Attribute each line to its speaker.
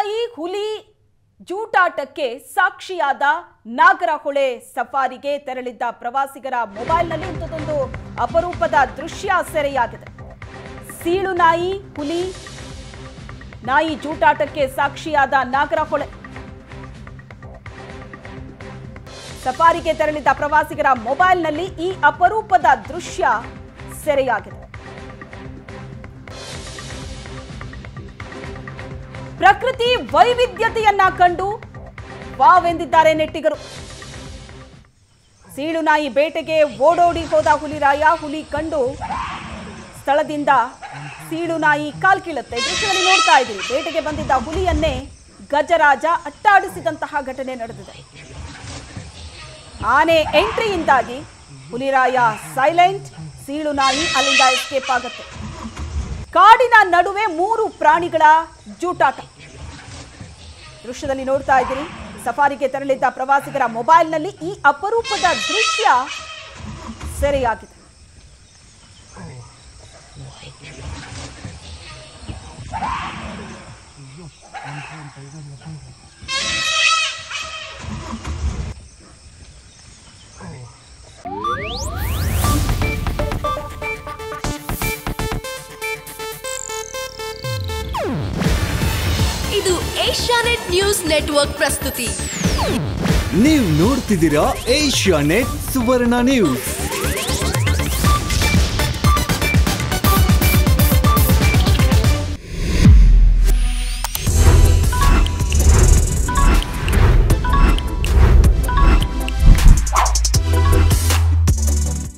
Speaker 1: ನಾಯಿ ಹುಲಿ ಜೂಟಾಟಕ್ಕೆ ಸಾಕ್ಷಿಯಾದ ನಾಗರಹೊಳೆ ಸಫಾರಿಗೆ ತೆರಳಿದ್ದ ಪ್ರವಾಸಿಗರ ಮೊಬೈಲ್ನಲ್ಲಿ ಇಂಥದ್ದೊಂದು ಅಪರೂಪದ ದೃಶ್ಯ ಸೆರೆಯಾಗಿದೆ ಸೀಳು ನಾಯಿ ಹುಲಿ ನಾಯಿ ಜೂಟಾಟಕ್ಕೆ ಸಾಕ್ಷಿಯಾದ ನಾಗರಹೊಳೆ ಸಫಾರಿಗೆ ತೆರಳಿದ್ದ ಪ್ರವಾಸಿಗರ ಮೊಬೈಲ್ನಲ್ಲಿ ಈ ಅಪರೂಪದ ದೃಶ್ಯ ಸೆರೆಯಾಗಿದೆ ಪ್ರಕೃತಿ ವೈವಿಧ್ಯತೆಯನ್ನ ಕಂಡು ವಾವೆಂದಿದ್ದಾರೆ ನೆಟ್ಟಿಗರು ಸೀಳು ನಾಯಿ ಬೇಟೆಗೆ ಓಡೋಡಿ ಹೋದ ಹುಲಿರಾಯ ಹುಲಿ ಕಂಡು ಸ್ಥಳದಿಂದ ಸೀಳು ನಾಯಿ ಕಾಲ್ಕೀಳುತ್ತೆ ದೃಶ್ಯದಲ್ಲಿ ನೋಡ್ತಾ ಇದ್ದೀರಿ ಬೇಟೆಗೆ ಬಂದಿದ್ದ ಹುಲಿಯನ್ನೇ ಗಜರಾಜ ಅಟ್ಟಾಡಿಸಿದಂತಹ ಘಟನೆ ನಡೆದಿದೆ ಆನೆ ಎಂಟ್ರಿಯಿಂದಾಗಿ ಹುಲಿರಾಯ ಸೈಲೆಂಟ್ ಸೀಳು ನಾಯಿ ಅಲ್ಲಿಂದ ಎಸ್ಕೇಪ್ ಆಗುತ್ತೆ ಕಾಡಿನ ನಡುವೆ ಮೂರು ಪ್ರಾಣಿಗಳ ಜೂಟಾಟ ದೃಶ್ಯದಲ್ಲಿ ನೋಡ್ತಾ ಇದ್ದೀರಿ ಸಫಾರಿಗೆ ತೆರಳಿದ್ದ ಪ್ರವಾಸಿಗರ ಮೊಬೈಲ್ನಲ್ಲಿ ಈ ಅಪರೂಪದ ದೃಶ್ಯ ಸೆರೆಯಾಗಿದೆ
Speaker 2: ಇದು ಏಷ್ಯಾನೆಟ್ ನ್ಯೂಸ್ ನೆಟ್ವರ್ಕ್ ಪ್ರಸ್ತುತಿ
Speaker 3: ನೀವು ನೋಡ್ತಿದ್ದೀರಾ ಏಷ್ಯಾ ನೆಟ್ ಸುವರ್ಣ ನ್ಯೂಸ್